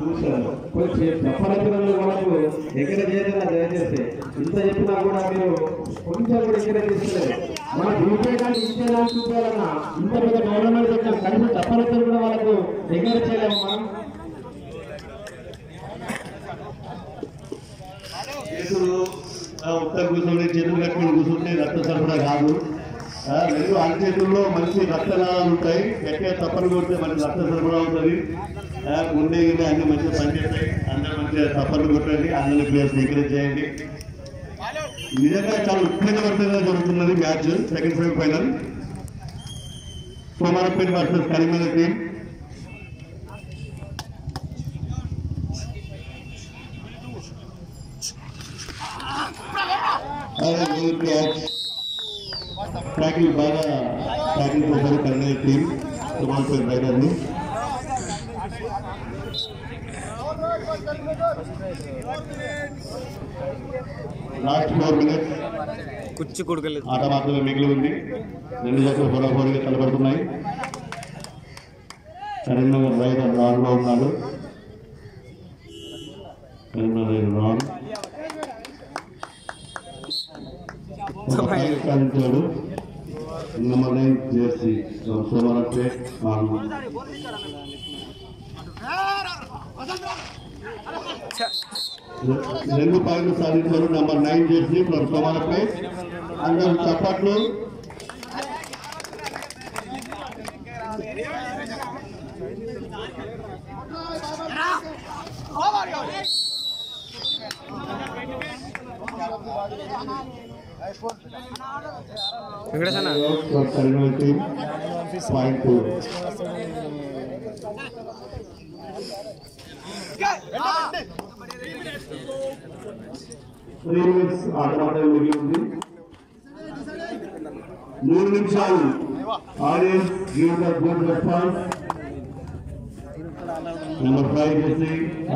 చూశాను కొంచెం చెప్పనప్పుడు మనకు ఎక్కడ చేయలేదు దయచేసి ఇంత చెప్పినా కూడా మీరు కొంచెం కూడా ఇక్కడ తీసుకోలేదు మన చూపేయడానికి ఇచ్చేదాన్ని చూపాలన్నా ఇంత పెద్ద గవర్నమెంట్ పెట్టిన కనీసం చెప్పనప్పుడు కూడా వాళ్ళకు ఎక్కడ చేయలేము మనం చేతులు ఆ, ఉత్తర కూర్చొని చేతులు కట్టుకుని కూర్చుంటే రక్త సరఫరా కాదు ఆ, రెండు అన్ని చేతుల్లో మంచి రక్తనాళాలు ఉంటాయి ఎక్కడ తప్పని కొడితే మనకి రక్త సరఫరా అవుతుంది ఆ, గుండె గిన్నె అన్ని మంచిగా పనిచేస్తాయి అందరూ మంచిగా తప్పని కొట్టండి అందరినీ ప్లేయర్స్ ఎంకరేజ్ చేయండి నిజంగా చాలా ఉత్కంఠభరితంగా జరుగుతున్నది match second semi final Somarapeta versus Karimnagar team అదే గుడ్ క్యాచ్ ట్యాకిల్ బాగా ట్యాకిల్ చేశారు కరీంనగర్ టీం సోమారపేట రైడర్ని లాస్ట్ ఫోర్ మినిట్స్ కుచ్చి కొడుకలేదు ఆట మాత్రమే మిగిలి ఉంది రెండు జట్లు హోరాహోరీగా తలపడుతున్నాయి కరీంనగర్ రైడర్ రాన్ లో ఉన్నాడు కరీంనగర్ రాన్ సాధించాడు నెంబర్ నైన్ జెర్సీ సోమరపేట్ రాన్ రెండు పాయింట్లు సాధించారు number nine jersey from Somarapet అందరూ చప్పట్లు వెంకటేష్ అన్న Karimnagar team point two three minutes ఆట మాత్రమే మిగిలి ఉంది మూడు నిమిషాలు audience give the good response number five చేసి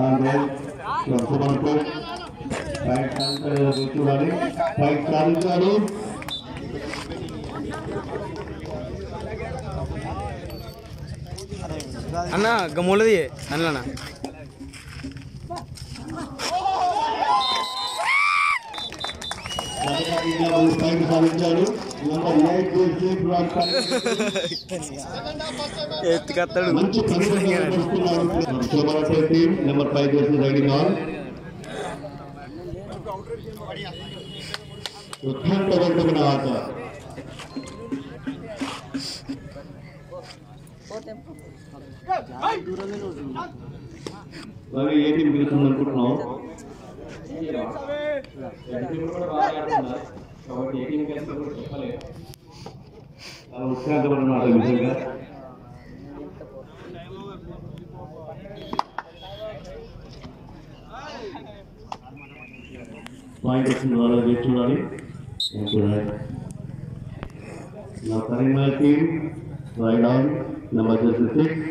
మనకు ఫైట్ సాధించారు చూడాలి ఫైట్ సాధించారు అన్న గమ్ములది అన్ననా ఫైట్ సాధించాడు నెంబర్ ఎయిట్ చేసి ఎత్తుకత్తాడు మంచి పరిస్థితులు సోమరపేట టీం నెంబర్ ఫైవ్ చేసి రైడింగ్ ఆన్ ఉత్కంఠవంతమైన ఆట రవి ఏ టీం గెలుస్తుంది అనుకుంటున్నావు చాలా ఉత్కంఠమైన ఆట నిజంగా పాయింట్ వచ్చింది వాళ్ళ వేచి చూడాలి చూడాలి నా Karimnagar team raid on number jersey six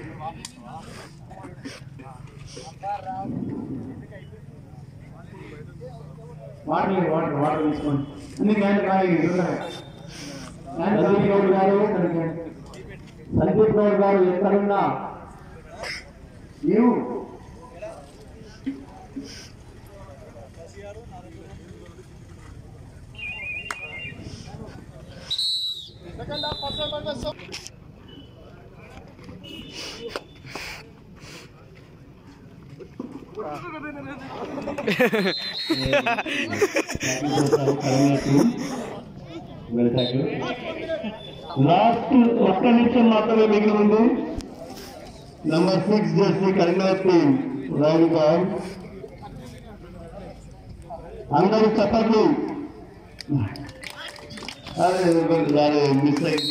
water water water తీసుకోండి అన్ని క్యాన్ కాయ సందీప్ గౌడ్ గారు సందీప్ గౌడ్ గారు ఎక్కడున్నా నీవు లాస్ట్ ఒక్క నిమిషం మాత్రమే మిగిలి ఉంది number six jersey Karimnagar team raid on అందరూ చప్పట్లు అరే అరే మిస్ అయింది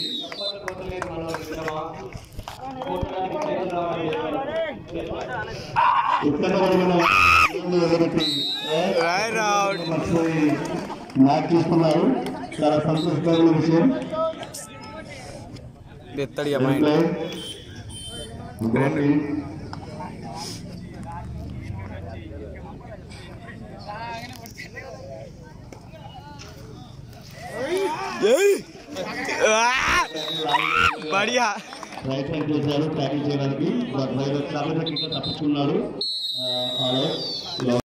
ఇక్కడ Right out. మ్యాచ్ చూస్తున్నారు చాలా సంతోషకరమైన విషయం ఎత్తాడు ఇక మైండ్ Grand బడియా రైట్ హ్యాండ్ చేశారు ట్యాకిల్ చేయడానికి బట్ రైడర్ చాలా గట్టిగా తప్పించుకున్నాడు హలో